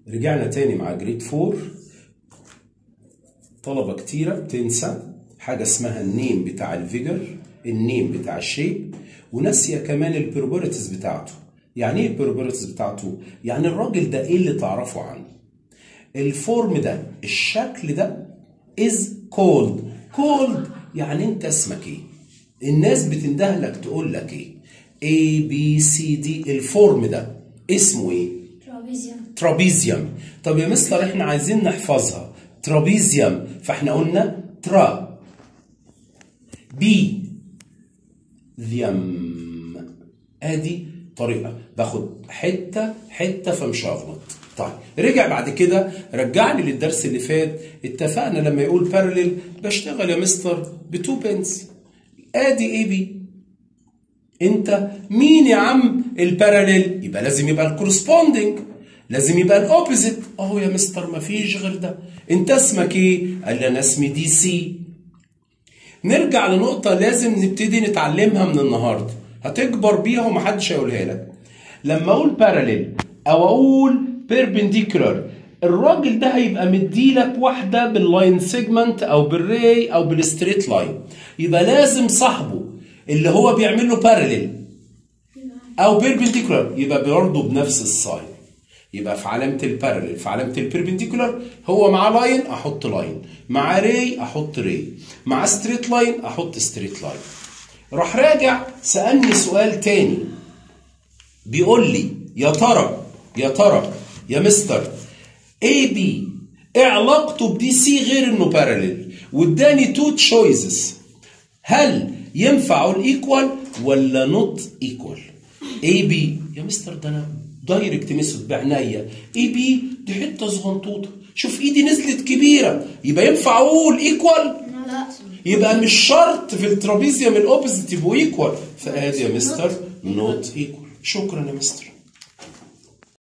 رجعنا تاني مع جريد 4 طلبة كتيرة بتنسى حاجة اسمها النيم بتاع الفيجر النيم بتاع الشيب وناسية كمان البروبرتيز بتاعته يعني ايه البروبرتيز بتاعته؟ يعني الراجل ده ايه اللي تعرفه عنه؟ الفورم ده الشكل ده is called called يعني انت اسمك ايه؟ الناس بتندهلك تقول لك ايه؟ A B C D الفورم ده اسمه ايه؟ ترابيزيوم ترابيزيوم طب يا مستر احنا عايزين نحفظها ترابيزيوم فاحنا قلنا ترا بي ذيم ادي طريقه باخد حته حته فمش هغلط طيب رجع بعد كده رجعني للدرس اللي فات اتفقنا لما يقول بارلل بشتغل يا مستر بتو بنس ادي اي بي انت مين يا عم الباراليل يبقى لازم يبقى الكورسبوندنج لازم يبقى الاوبوزيت اهو يا مستر ما فيش غير ده انت اسمك ايه قال لي انا اسمي دي سي نرجع لنقطة لازم نبتدي نتعلمها من النهاردة هتكبر بيها ومحدش هيقولها لك لما اقول باراليل او اقول بيربنديكولار الراجل ده هيبقى مديلك واحدة باللاين سيجمنت او بالري او بالستريت لاين يبقى لازم صاحبه اللي هو بيعمل له باراليل او بيربنديكولار يبقى برضه بنفس الساين يبقى في علامة الباراليل في علامة البيربنديكولار هو مع لاين احط لاين مع ري احط ري مع ستريت لاين احط ستريت لاين راح راجع سألني سؤال تاني بيقول لي يا ترى يا ترى يا مستر اي بي ايه علاقته بدي سي غير انه باراليل واداني تو تشويسز هل ينفع الايكوال ولا نوت ايكوال اي بي يا مستر ده انا دايركت ميثود بعناية اي بي دي حته صغنطوطه شوف ايدي نزلت كبيره يبقى ينفع اقول ايكوال لا يبقى مش شرط في الترابيزيوم الاوبوزيت يبقوا ايكوال فادي يا مستر نوت ايكوال شكرا يا مستر